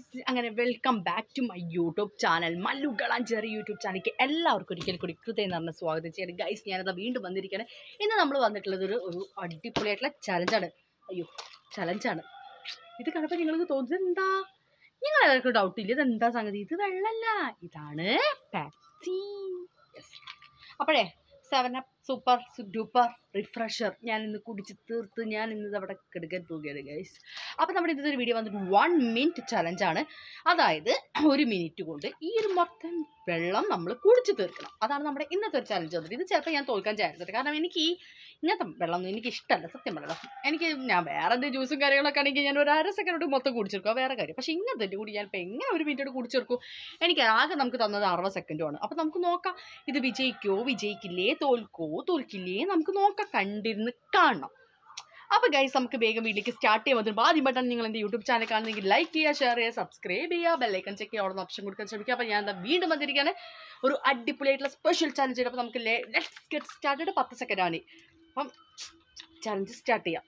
guys അങ്ങനെ welcome back to my YouTube channel Mallu കളാഞ്ചേറി YouTube ചാനലിലേക്ക് എല്ലാവർക്കും ഒരിക്കൽ കൂടി കൃത്യം നിറഞ്ഞ സ്വാഗതം ചെയ്യണം ഗൈസ് ഞാനത് വീണ്ടും വന്നിരിക്കുകയാണ് ഇന്ന് നമ്മൾ വന്നിട്ടുള്ളത് ഒരു ഒരു അടിപൊളിയായിട്ടുള്ള ചലഞ്ചാണ് അയ്യോ ചലഞ്ചാണ് ഇത് കണ്ടപ്പോൾ നിങ്ങൾക്ക് തോന്നുന്നത് എന്താ നിങ്ങൾ എല്ലാവർക്കും ഡൗട്ട് ഇല്ല ഇതെന്താ സംഗതി ഇത് വെള്ളമല്ല ഇതാണ് പാക്സി യെസ് അപ്പോഴേ seven up super duper refresher ഞാൻ ഇന്ന് കുടിച്ച് തീർത്ത് ഞാൻ ഇന്ന് അവിടെ കെടുക്കാൻ പോവുകയാണ് ഗൈസ് അപ്പോൾ നമ്മുടെ ഇന്നത്തെ ഒരു വീഡിയോ വന്നിട്ട് വൺ മിനിറ്റ് ചലഞ്ചാണ് അതായത് ഒരു മിനിറ്റ് കൊണ്ട് ഈ ഒരു മൊത്തം വെള്ളം നമ്മൾ കുടിച്ച് തീർക്കണം അതാണ് നമ്മുടെ ഇന്നത്തെ ഒരു ചലഞ്ച് വന്നിട്ട് ഇത് ചിലപ്പോൾ ഞാൻ തോൽക്കാൻ ചാൻസ് ഉണ്ട് കാരണം എനിക്ക് ഈ ഇങ്ങനത്തെ വെള്ളം എനിക്ക് ഇഷ്ടമല്ല സത്യം വെള്ളം എനിക്ക് ഞാൻ വേറെ എന്തെങ്കിലും ജ്യൂസും കാര്യങ്ങളൊക്കെ ആണെങ്കിൽ ഞാൻ ഒരു അര സെക്കൻഡ് കൊണ്ട് മൊത്തം കുടിച്ചെടുക്കുക വേറെ കാര്യം പക്ഷേ ഇങ്ങനത്തെ കൂടി ഞാൻ ഇപ്പോൾ എങ്ങനെ ഒരു മിനിറ്റ് കൊണ്ട് കുടിച്ചെടുക്കും എനിക്ക് ആകെ നമുക്ക് തന്നത് അറുപത് സെക്കൻഡുമാണ് അപ്പോൾ നമുക്ക് നോക്കാം ഇത് വിജയിക്കോ വിജയിക്കില്ലേ തോൽക്കോ തോൽക്കില്ലേ നമുക്ക് നോക്കാം കണ്ടിരുന്ന് കാണണം അപ്പോൾ ഗൈസ് നമുക്ക് വേഗം വീട്ടിലേക്ക് സ്റ്റാർട്ട് ചെയ്യാൻ പറ്റും ആദ്യമായിട്ടാണ് നിങ്ങൾ എൻ്റെ യൂട്യൂബ് ചാനൽ കാണുന്നെങ്കിൽ ലൈക്ക് ചെയ്യുക ഷെയർ ചെയ്യുക സബ്സ്ക്രൈബ് ചെയ്യുക ബെല്ലൈക്കൺ ചെക്ക് ചെയ്യുക അവിടെ ഓപ്ഷൻ കൊടുക്കാൻ ശ്രമിക്കുക അപ്പോൾ ഞാൻ എന്താ വീണ്ടും വന്നിരിക്കുകയാണ് ഒരു അടിപൊളിയായിട്ടുള്ള സ്പെഷ്യൽ ചാലഞ്ച് ചെയ്ത് അപ്പോൾ നമുക്ക് ലെറ്റ്സ് ഗെറ്റ് സ്റ്റാർട്ടഡ് പത്ത് സെക്കൻഡാണ് അപ്പം ചലഞ്ച് സ്റ്റാർട്ട് ചെയ്യാം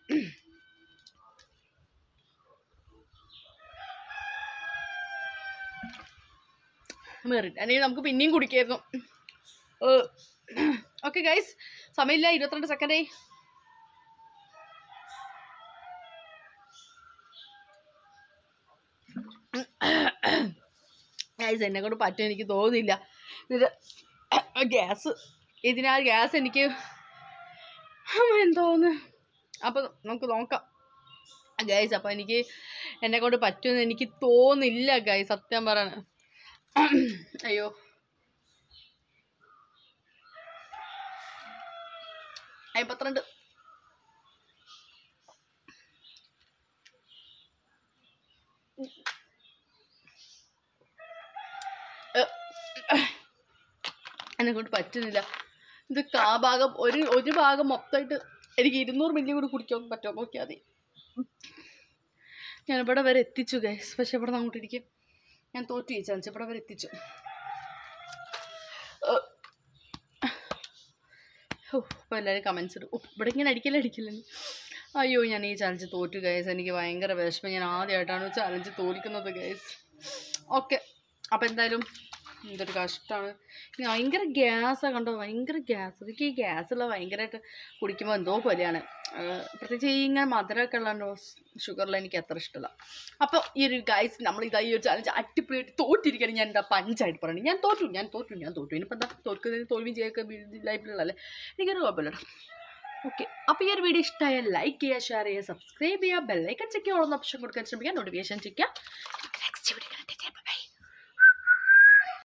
മെറിറ്റ് അല്ലെങ്കിൽ നമുക്ക് പിന്നെയും കുടിക്കായിരുന്നു ഓക്കെ ഗൈസ് സമയമില്ല ഇരുപത്തിരണ്ട് സെക്കൻഡായി ഗൈസ് എന്നെ കൊണ്ട് പറ്റും എനിക്ക് തോന്നുന്നില്ല ഇത് ഗ്യാസ് ഇതിനാൽ ഗ്യാസ് എനിക്ക് എന്തോന്ന് അപ്പോൾ നമുക്ക് നോക്കാം ഗൈസ് അപ്പോൾ എനിക്ക് എന്നെ കൊണ്ട് പറ്റുമെന്ന് എനിക്ക് തോന്നില്ല ഗൈസ് സത്യം പറയണ അയ്യോ അമ്പത്തിരണ്ട് എന്നെ കൊണ്ട് പറ്റുന്നില്ല ഇത് കാ ഭാഗം ഒരു ഒരു ഭാഗം മൊത്തമായിട്ട് എനിക്ക് ഇരുന്നൂറ് മില്ലി കൂടി കുടിക്കാൻ പറ്റുമോ നോക്കിയാൽ മതി ഞാൻ ഇവിടെ വരെ എത്തിച്ചു ഗൈസ് പക്ഷെ ഇവിടെ നിന്ന് അങ്ങോട്ട് ഇരിക്കും ഞാൻ തോറ്റു ഈ ചാൻസ് ഇവിടെ വരെ എത്തിച്ചു ഓ അപ്പോൾ എല്ലാവരും കമൻസ് ഇടും ഓ ഇവിടെ ഇങ്ങനെ അടിക്കല്ലേ അടിക്കില്ലേ അയ്യോ ഞാൻ ഈ ചലഞ്ച് തോറ്റു ഗൈസ് എനിക്ക് ഭയങ്കര വിഷമം ഞാൻ ആദ്യമായിട്ടാണ് ചലഞ്ച് തോൽക്കുന്നത് ഗൈസ് ഓക്കെ അപ്പോൾ എന്തായാലും എന്തൊരു കഷ്ടമാണ് ഭയങ്കര ഗ്യാസാണ് കണ്ടോ ഭയങ്കര ഗ്യാസ് എനിക്ക് ഈ ഗ്യാസുള്ള ഭയങ്കരമായിട്ട് കുടിക്കുമ്പോൾ എന്തോ പോലെയാണ് പ്രത്യേകിച്ച് ഈ ഇങ്ങനെ മധുരമൊക്കെ ഉള്ളതുകൊണ്ടോ ഷുഗറിൽ എനിക്ക് അത്ര ഇഷ്ടമല്ല അപ്പോൾ ഈ ഒരു ഗൈസ് നമ്മൾ ഇതാ ഈ ഒരു ചാലഞ്ച് അടിപൊളിയായിട്ട് തോറ്റിരിക്കണം ഞാൻ എന്താ പഞ്ചായിട്ട് പറയണത് ഞാൻ തോറ്റു ഞാൻ തോറ്റു ഞാൻ തോറ്റു ഇനിയിപ്പോൾ എന്താ തോൽക്കുന്നതിന് തോൽവിയും ചെയ്യൊക്കെ ലൈഫിലുള്ളല്ലേ എനിക്കൊരു കുഴപ്പമില്ല ഓക്കെ അപ്പോൾ ഈ ഒരു വീഡിയോ ഇഷ്ടമായാൽ ലൈക്ക് ചെയ്യുക ഷെയർ ചെയ്യുക സബ്സ്ക്രൈബ് ചെയ്യുക ബെല്ലൈക്കൺ ചെക്ക് ചെയ്യുക ഓപ്ഷൻ കൊടുക്കാൻ ശ്രമിക്കുക നോട്ടിഫിക്കേഷൻ ചെക്ക് ചെയ്യുക